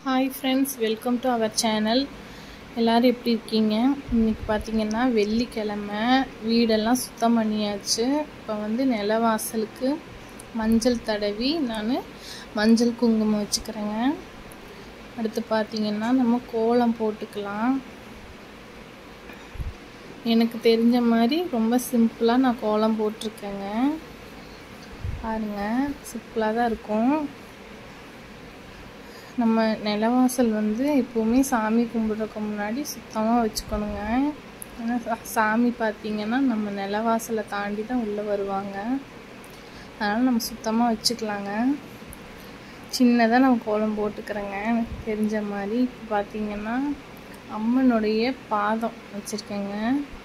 hi friends welcome to our channel எல்லோரும் எப்படி இருக்கீங்க இன்றைக்கி பார்த்தீங்கன்னா வெள்ளிக்கிழமை வீடெல்லாம் சுத்தம் பண்ணியாச்சு இப்போ வந்து நிலவாசலுக்கு மஞ்சள் தடவி நான் மஞ்சள் குங்குமம் வச்சுக்கிறேங்க அடுத்து பார்த்தீங்கன்னா நம்ம கோலம் போட்டுக்கலாம் எனக்கு தெரிஞ்ச மாதிரி ரொம்ப சிம்பிளாக நான் கோலம் போட்டிருக்கேங்க பாருங்கள் சிம்பிளாக தான் இருக்கும் நம்ம நிலவாசல் வந்து எப்போவுமே சாமி கும்பிட்றதுக்கு முன்னாடி சுத்தமாக வச்சுக்கணுங்க ஏன்னா சாமி பார்த்திங்கன்னா நம்ம நிலவாசலை தாண்டி தான் உள்ளே வருவாங்க அதனால் நம்ம சுத்தமாக வச்சுக்கலாங்க சின்னதாக நம்ம கோலம் போட்டுக்கிறேங்க எனக்கு தெரிஞ்ச மாதிரி இப்போ பார்த்திங்கன்னா அம்மனுடைய பாதம் வச்சுருக்கேங்க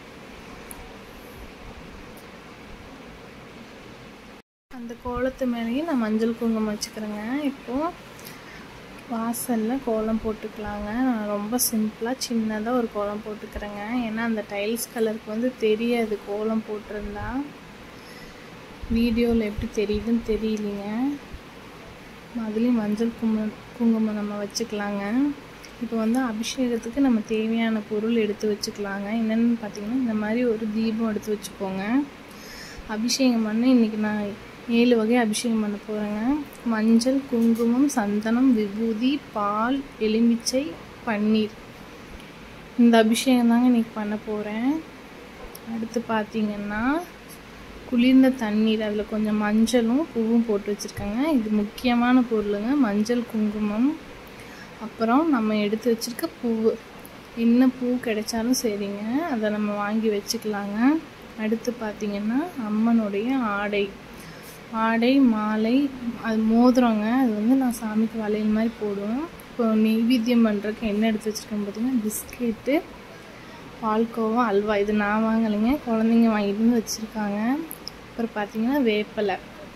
அந்த கோலத்து மேலேயும் நான் மஞ்சள் குங்குமம் வச்சுக்கிறேங்க இப்போது வாசலில் கோலம் போட்டுக்கலாங்க நான் ரொம்ப சிம்பிளாக சின்னதாக ஒரு கோலம் போட்டுக்கிறேங்க ஏன்னா அந்த டைல்ஸ் கலருக்கு வந்து தெரியாது கோலம் போட்டிருந்தா வீடியோவில் எப்படி தெரியுதுன்னு தெரியலிங்க அதுலேயும் மஞ்சள் குங்குமம் குங்குமம் நம்ம வச்சுக்கலாங்க இப்போ வந்து அபிஷேகத்துக்கு நம்ம தேவையான பொருள் எடுத்து வச்சுக்கலாங்க என்னென்னு பார்த்தீங்கன்னா இந்த மாதிரி ஒரு தீபம் எடுத்து வச்சுக்கோங்க அபிஷேகம் பண்ண இன்றைக்கி நான் ஏழு வகை அபிஷேகம் பண்ண போகிறேங்க மஞ்சள் குங்குமம் சந்தனம் விபூதி பால் எலுமிச்சை பன்னீர் இந்த அபிஷேகம் தாங்க இன்றைக்கி பண்ண போகிறேன் அடுத்து பார்த்திங்கன்னா குளிர்ந்த தண்ணீர் அதில் கொஞ்சம் மஞ்சளும் பூவும் போட்டு வச்சுருக்கேங்க இது முக்கியமான பொருளுங்க மஞ்சள் குங்குமம் அப்புறம் நம்ம எடுத்து வச்சுருக்க பூவு என்ன பூ கிடைச்சாலும் சரிங்க அதை நம்ம வாங்கி வச்சுக்கலாங்க அடுத்து பார்த்திங்கன்னா அம்மனுடைய ஆடை ஆடை மாலை அது மோதிரங்க அது வந்து நான் சாமிக்கு வளையல் மாதிரி போடுவேன் இப்போ நெய்வேத்தியம் பண்ணுறதுக்கு என்ன எடுத்து வச்சுருக்கேன் பார்த்தீங்கன்னா பிஸ்கெட்டு பால்கோவா அல்வா இது நான் வாங்கலைங்க குழந்தைங்க வாங்கிட்டு வந்து வச்சுருக்காங்க அப்புறம் பார்த்திங்கன்னா வேப்பலை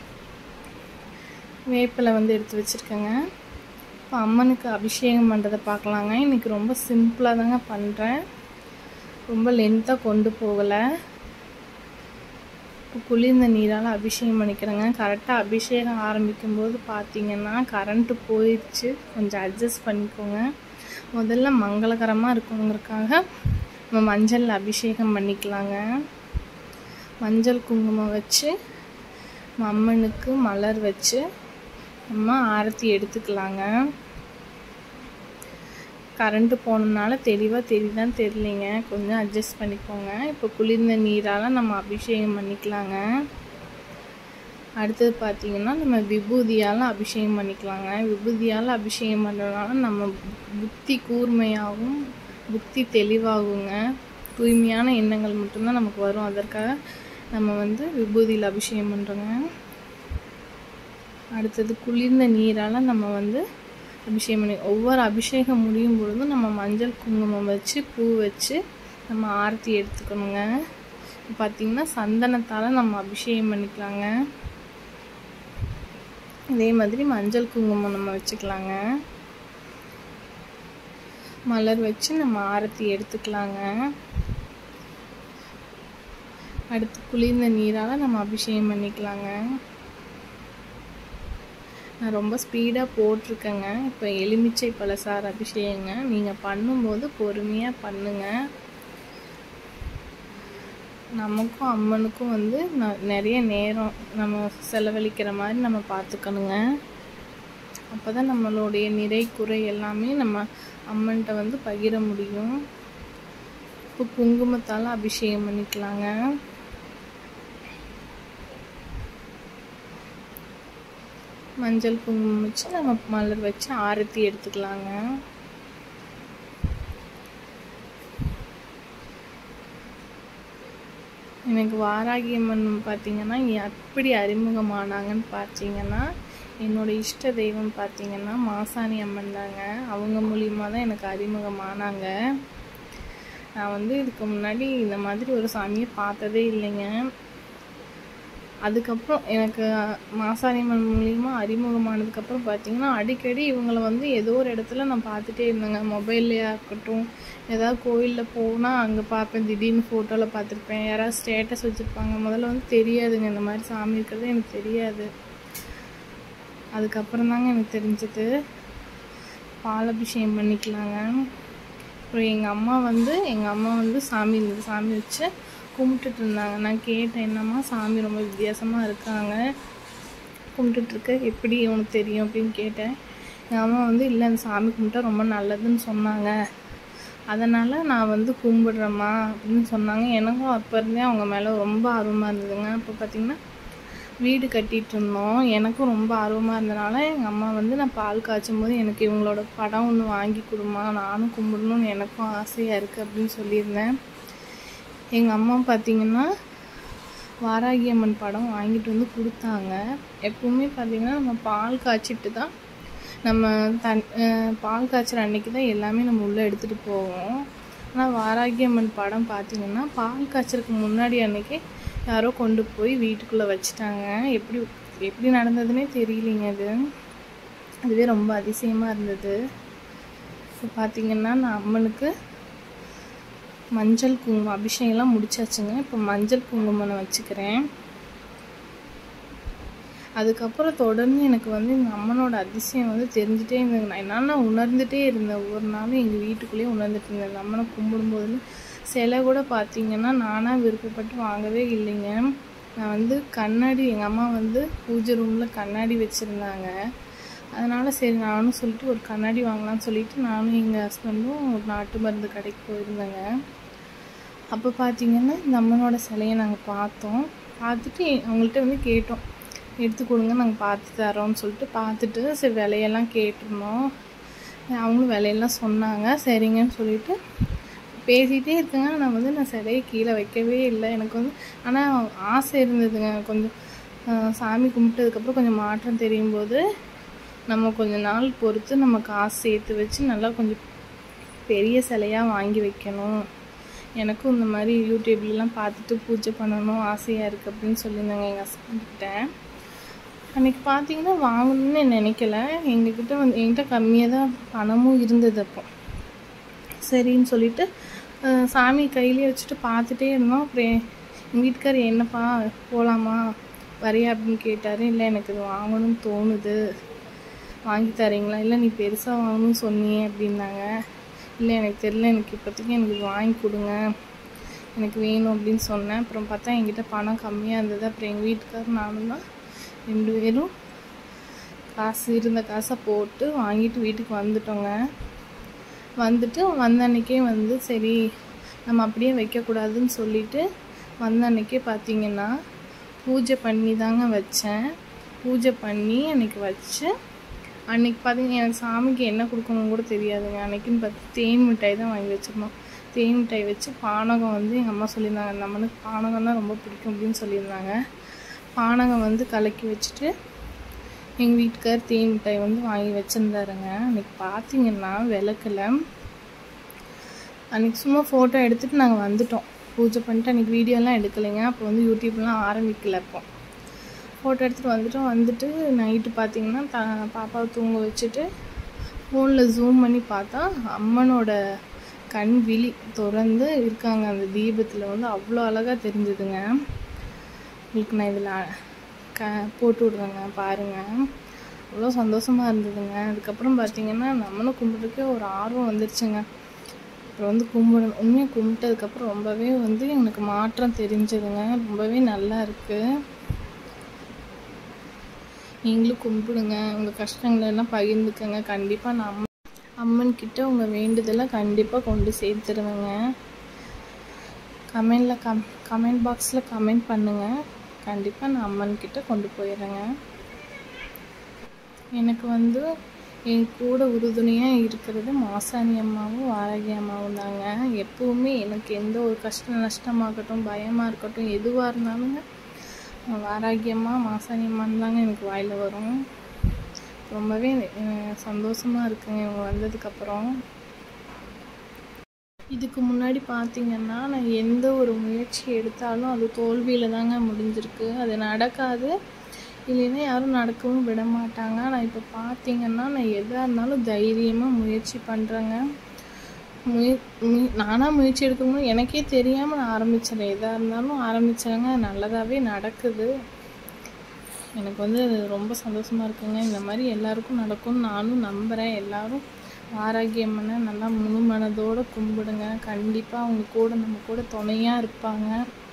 வேப்பலை வந்து எடுத்து வச்சுருக்கேங்க இப்போ அம்மனுக்கு அபிஷேகம் பண்ணுறதை பார்க்கலாங்க இன்றைக்கி ரொம்ப சிம்பிளாக தாங்க பண்ணுறேன் ரொம்ப லென்த்தாக கொண்டு போகலை இப்போ குளிர்ந்த நீரால் அபிஷேகம் பண்ணிக்கிறேங்க கரெக்டாக அபிஷேகம் ஆரம்பிக்கும் போது பார்த்தீங்கன்னா கரண்ட்டு போயிடுச்சு கொஞ்சம் அட்ஜஸ்ட் பண்ணிக்கோங்க முதல்ல மங்களகரமாக இருக்கணுங்கிறதுக்காக நம்ம மஞ்சள் அபிஷேகம் பண்ணிக்கலாங்க மஞ்சள் குங்குமம் வச்சு அம்மனுக்கு மலர் வச்சு நம்ம ஆரத்தி எடுத்துக்கலாங்க கரண்ட்டு போனதுனால தெளிவாக தெரியுதான்னு தெரியலிங்க கொஞ்சம் அட்ஜஸ்ட் பண்ணிக்கோங்க இப்போ குளிர்ந்த நீரால் நம்ம அபிஷேகம் பண்ணிக்கலாங்க அடுத்தது பார்த்திங்கன்னா நம்ம விபூதியால் அபிஷேகம் பண்ணிக்கலாங்க விபூதியால் அபிஷேகம் பண்ணுறதுனால நம்ம புத்தி கூர்மையாகவும் புத்தி தெளிவாகுங்க தூய்மையான எண்ணங்கள் மட்டும்தான் நமக்கு வரும் அதற்காக நம்ம வந்து விபூதியில் அபிஷேகம் பண்ணுறோங்க அடுத்தது குளிர்ந்த நீரால் நம்ம வந்து அபிஷேகம் பண்ணி ஒவ்வொரு அபிஷேகம் முடியும் பொழுதும் நம்ம மஞ்சள் குங்குமம் வச்சு பூ வச்சு நம்ம ஆரத்தி எடுத்துக்கணுங்க பார்த்திங்கன்னா சந்தனத்தால் நம்ம அபிஷேகம் பண்ணிக்கலாங்க இதே மாதிரி மஞ்சள் குங்குமம் நம்ம வச்சுக்கலாங்க மலர் வச்சு நம்ம ஆரத்தி எடுத்துக்கலாங்க அடுத்து குளிர்ந்த நீரால் நம்ம அபிஷேகம் பண்ணிக்கலாங்க நான் ரொம்ப ஸ்பீடாக போட்டிருக்கேங்க இப்போ எலுமிச்சை பழசார் அபிஷேகங்க நீங்கள் பண்ணும்போது பொறுமையாக பண்ணுங்கள் நமக்கும் அம்மனுக்கும் வந்து நிறைய நேரம் நம்ம செலவழிக்கிற மாதிரி நம்ம பார்த்துக்கணுங்க அப்போ தான் நம்மளுடைய நிறை குறை எல்லாமே நம்ம அம்மன்கிட்ட வந்து பகிர முடியும் இப்போ குங்குமத்தால் அபிஷேகம் பண்ணிக்கலாங்க மஞ்சள் குங்குமம் வச்சு நம்ம மலர் வச்சு ஆரத்தி எடுத்துக்கலாங்க எனக்கு வாராகி அம்மன் பார்த்திங்கன்னா எப்படி அறிமுகமானாங்கன்னு பார்த்தீங்கன்னா என்னோடய இஷ்ட தெய்வம் பார்த்திங்கன்னா மாசாணி அம்மன் தாங்க அவங்க மூலியமாக தான் எனக்கு அறிமுகமானாங்க நான் வந்து இதுக்கு முன்னாடி இந்த மாதிரி ஒரு சாமியை பார்த்ததே இல்லைங்க அதுக்கப்புறம் எனக்கு மாசாணியம்மன் மூலியமாக அறிமுகமானதுக்கப்புறம் பார்த்தீங்கன்னா அடிக்கடி இவங்களை வந்து ஏதோ ஒரு இடத்துல நான் பார்த்துட்டே இருந்தேங்க மொபைல்லையா இருக்கட்டும் ஏதாவது கோயிலில் போனால் அங்கே பார்ப்பேன் திடீர்னு ஃபோட்டோவில் பார்த்துருப்பேன் யாராவது ஸ்டேட்டஸ் வச்சுருப்பாங்க முதல்ல வந்து தெரியாதுங்க இந்த மாதிரி சாமி இருக்கிறது எனக்கு தெரியாது அதுக்கப்புறம் தாங்க எனக்கு தெரிஞ்சது பால் அபிஷேகம் பண்ணிக்கலாங்க அப்புறம் எங்கள் அம்மா வந்து எங்கள் அம்மா வந்து சாமி இருந்தது சாமி வச்சு கும்பிட்டுட்டு இருந்தாங்க நான் கேட்டேன் என்னம்மா சாமி ரொம்ப வித்தியாசமாக இருக்காங்க கும்பிட்டுட்ருக்க எப்படி உனக்கு தெரியும் அப்படின்னு கேட்டேன் எங்கள் அம்மா வந்து இல்லை அந்த சாமி கும்பிட்டா ரொம்ப நல்லதுன்னு சொன்னாங்க அதனால் நான் வந்து கும்பிடுறேம்மா அப்படின்னு சொன்னாங்க எனக்கும் அப்போ இருந்தே அவங்க மேலே ரொம்ப ஆர்வமாக இருந்ததுங்க அப்போ பார்த்திங்கன்னா வீடு கட்டிகிட்டு இருந்தோம் எனக்கும் ரொம்ப ஆர்வமாக இருந்தனால எங்கள் அம்மா வந்து நான் பால் காய்ச்சும் போது எனக்கு இவங்களோட படம் ஒன்று வாங்கி கொடுமா நானும் கும்பிடணும்னு எனக்கும் ஆசையாக இருக்குது அப்படின்னு சொல்லியிருந்தேன் எங்கள் அம்மா பார்த்திங்கன்னா வாராகி அம்மன் படம் வாங்கிட்டு வந்து கொடுத்தாங்க எப்பவுமே பார்த்திங்கன்னா நம்ம பால் காய்ச்சிட்டு தான் நம்ம தன் பால் காய்ச்சற அன்னைக்கு தான் எல்லாமே நம்ம உள்ளே எடுத்துகிட்டு போவோம் ஆனால் வாராகி அம்மன் படம் பார்த்திங்கன்னா பால் காய்ச்சறதுக்கு முன்னாடி அன்னைக்கு யாரோ கொண்டு போய் வீட்டுக்குள்ளே வச்சுட்டாங்க எப்படி எப்படி நடந்ததுன்னே தெரியலிங்க அது அதுவே ரொம்ப அதிசயமாக இருந்தது இப்போ பார்த்திங்கன்னா நான் அம்மனுக்கு மஞ்சள் குங்குமம் அபிஷேகம்லாம் முடிச்சாச்சுங்க இப்போ மஞ்சள் குங்குமம் நான் வச்சுக்கிறேன் அதுக்கப்புறம் தொடர்ந்து எனக்கு வந்து எங்கள் அம்மனோட அதிசயம் வந்து தெரிஞ்சுட்டே இருந்தது நான் என்னென்ன உணர்ந்துகிட்டே இருந்தேன் ஒவ்வொரு நாளும் எங்கள் வீட்டுக்குள்ளேயே உணர்ந்துட்டு இருந்தேன் அந்த அம்மனை கும்பிடும்போது சிலை கூட பார்த்தீங்கன்னா நானாக விருப்பப்பட்டு வாங்கவே இல்லைங்க நான் வந்து கண்ணாடி எங்கள் அம்மா வந்து பூஜை ரூமில் கண்ணாடி வச்சுருந்தாங்க அதனால் சரி நானும் சொல்லிட்டு ஒரு கண்ணாடி வாங்கலாம்னு சொல்லிட்டு நானும் எங்கள் ஹஸ்பண்டும் ஒரு நாட்டு மருந்து கடைக்கு போயிருந்தேங்க அப்போ பார்த்தீங்கன்னா இந்த அம்மனோட சிலையை நாங்கள் பார்த்தோம் பார்த்துட்டு அவங்கள்ட்ட வந்து கேட்டோம் எடுத்து கொடுங்க நாங்கள் பார்த்து தரோம்னு சொல்லிட்டு பார்த்துட்டு சரி விலையெல்லாம் கேட்டிருந்தோம் அவங்களும் விலையெல்லாம் சொன்னாங்க சரிங்கன்னு சொல்லிட்டு பேசிகிட்டே இருக்கேங்க நான் வந்து நான் சிலையை கீழே வைக்கவே இல்லை எனக்கு வந்து ஆனால் ஆசை இருந்ததுங்க கொஞ்சம் சாமி கும்பிட்டதுக்கப்புறம் கொஞ்சம் மாற்றம் தெரியும் போது நம்ம கொஞ்சம் நாள் பொறுத்து நம்ம காசு சேர்த்து வச்சு நல்லா கொஞ்சம் பெரிய சிலையாக வாங்கி வைக்கணும் எனக்கும் இந்த மாதிரி யூடியூப்லலாம் பார்த்துட்டு பூஜை பண்ணணும் ஆசையாக இருக்குது அப்படின்னு சொல்லியிருந்தாங்க எங்கள் ஹஸ்பண்ட்கிட்ட அன்றைக்கி பார்த்தீங்கன்னா வாங்கணும்னு நினைக்கல எங்ககிட்ட வந்து என்கிட்ட கம்மியாக தான் பணமும் இருந்தது அப்போ சரின்னு சொல்லிட்டு சாமி கையிலே வச்சுட்டு பார்த்துட்டே இருந்தோம் அப்புறம் எங்கள் வீட்டுக்கார் என்னப்பா போகலாமா வரையா அப்படின்னு கேட்டார் இல்லை எனக்கு இது வாங்கணும்னு தோணுது வாங்கி தரீங்களா இல்லை நீ பெருசாக வாங்கணும்னு சொன்னியே அப்படின்னாங்க இல்லை எனக்கு தெரில எனக்கு இப்போதைக்கு எனக்கு இது வாங்கி கொடுங்க எனக்கு வேணும் அப்படின்னு சொன்னேன் அப்புறம் பார்த்தா என்கிட்ட பணம் கம்மியாக இருந்தது அப்புறம் எங்கள் வீட்டுக்காரர் நானும் தான் ரெண்டு பேரும் காசு இருந்த காசை போட்டு வாங்கிட்டு வீட்டுக்கு வந்துட்டோங்க வந்துட்டு வந்த அன்றைக்கே வந்து சரி நம்ம அப்படியே வைக்கக்கூடாதுன்னு சொல்லிட்டு வந்த அன்றைக்கே பார்த்தீங்கன்னா பூஜை பண்ணி தாங்க வச்சேன் பூஜை பண்ணி அன்றைக்கி வச்சு அன்றைக்கி பார்த்தீங்கன்னா எனக்கு சாமிக்கு என்ன கொடுக்கணும் கூட தெரியாதுங்க அன்றைக்கின்னு பார்த்து தேன் மிட்டாய் தான் வாங்கி வச்சுருந்தோம் தேன் மிட்டாய் வச்சு பானகம் வந்து எங்கள் அம்மா சொல்லியிருந்தாங்க நம்மளுக்கு பானகம் தான் ரொம்ப பிடிக்கும் அப்படின்னு சொல்லியிருந்தாங்க பானகம் வந்து கலக்கி வச்சுட்டு எங்கள் வீட்டுக்கார் தேன் மிட்டாய் வந்து வாங்கி வச்சுருந்தாருங்க அன்றைக்கி பார்த்தீங்கன்னா விளக்கில் அன்றைக்கி சும்மா ஃபோட்டோ எடுத்துகிட்டு நாங்கள் வந்துட்டோம் பூஜை பண்ணிட்டு அன்றைக்கி வீடியோலாம் எடுக்கலைங்க அப்போ வந்து யூடியூப்லாம் ஆரம்பிக்கல அப்போ ஃபோட்டோ எடுத்துகிட்டு வந்துட்டோம் வந்துட்டு நைட்டு பார்த்தீங்கன்னா த பாப்பாவை தூங்க வச்சுட்டு ஃபோனில் ஜூம் பண்ணி பார்த்தா அம்மனோட கண் விழி திறந்து இருக்காங்க அந்த தீபத்தில் வந்து அவ்வளோ அழகாக தெரிஞ்சுதுங்க உங்களுக்கு நான் இதில் க போட்டு விட்றேங்க பாருங்கள் அவ்வளோ சந்தோஷமாக இருந்ததுங்க அதுக்கப்புறம் பார்த்தீங்கன்னா நம்மளும் கும்பிட்றதுக்கே ஒரு ஆர்வம் வந்துருச்சுங்க அப்புறம் வந்து கும்பிடு உண்மையாக கும்பிட்டதுக்கப்புறம் ரொம்பவே வந்து எனக்கு மாற்றம் தெரிஞ்சதுங்க ரொம்பவே நல்லா இருக்குது நீங்களும் கும்பிடுங்க உங்கள் கஷ்டங்களை எல்லாம் பகிர்ந்துக்கங்க கண்டிப்பாக நான் அம்மன் அம்மன் கிட்ட உங்கள் வேண்டுதலை கண்டிப்பாக கொண்டு சேர்த்துருவேங்க கமெண்டில் கம் கமெண்ட் பாக்ஸில் கமெண்ட் பண்ணுங்கள் கண்டிப்பாக நான் அம்மன் கிட்ட கொண்டு போயிடுறேங்க எனக்கு வந்து என் கூட உறுதுணையாக இருக்கிறது மாசாணி அம்மாவும் வாராகி அம்மாவும் தாங்க எப்போவுமே எனக்கு எந்த ஒரு கஷ்ட நஷ்டமாகட்டும் பயமாக இருக்கட்டும் எதுவாக இருந்தாலுங்க வாராகி அம்மா மாசாணி அம்மான்னு தாங்க எனக்கு வாயில் வரும் ரொம்பவே சந்தோஷமாக இருக்குங்க இவங்க வந்ததுக்கப்புறம் இதுக்கு முன்னாடி பார்த்தீங்கன்னா நான் எந்த ஒரு முயற்சி எடுத்தாலும் அது தோல்வியில் தாங்க முடிஞ்சிருக்கு அது நடக்காது இல்லைன்னா யாரும் நடக்கவும் விட மாட்டாங்க நான் இப்போ பார்த்தீங்கன்னா நான் எதாக இருந்தாலும் தைரியமாக முயற்சி பண்ணுறேங்க முய முய நானாக முயற்சி எடுக்கணும் எனக்கே தெரியாமல் நான் ஆரம்பிச்சிடறேன் எதாக இருந்தாலும் ஆரம்பிச்சிடுங்க நல்லதாகவே நடக்குது எனக்கு வந்து அது ரொம்ப சந்தோஷமாக இருக்குங்க இந்த மாதிரி எல்லாருக்கும் நடக்கும்னு நானும் நம்புகிறேன் எல்லோரும் ஆரோக்கியமான நல்லா முழு மனதோடு கும்பிடுங்க கண்டிப்பாக அவங்க கூட நம்ம கூட துணையாக இருப்பாங்க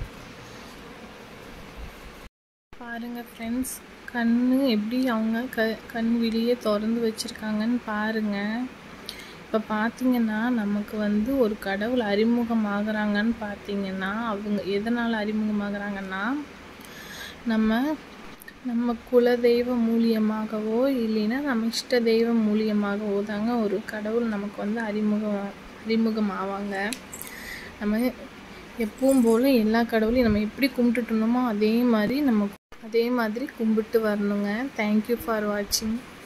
பாருங்கள் ஃப்ரெண்ட்ஸ் கண் எப்படி அவங்க க கண் விழியே திறந்து வச்சுருக்காங்கன்னு பாருங்கள் இப்போ பார்த்தீங்கன்னா நமக்கு வந்து ஒரு கடவுள் அறிமுகமாகறாங்கன்னு பார்த்தீங்கன்னா அவங்க எதனால் அறிமுகமாகறாங்கன்னா நம்ம நம்ம குலதெய்வ மூலியமாகவோ இல்லைன்னா நம்ம இஷ்ட தெய்வம் மூலியமாகவோ தாங்க ஒரு கடவுள் நமக்கு வந்து அறிமுகம் அறிமுகம் ஆவாங்க நம்ம எப்பவும் போல் எல்லா கடவுளையும் நம்ம எப்படி கும்பிட்டுட்டு இருந்தோமோ அதே மாதிரி நம்ம அதே மாதிரி கும்பிட்டு வரணுங்க தேங்க்யூ ஃபார் வாட்சிங்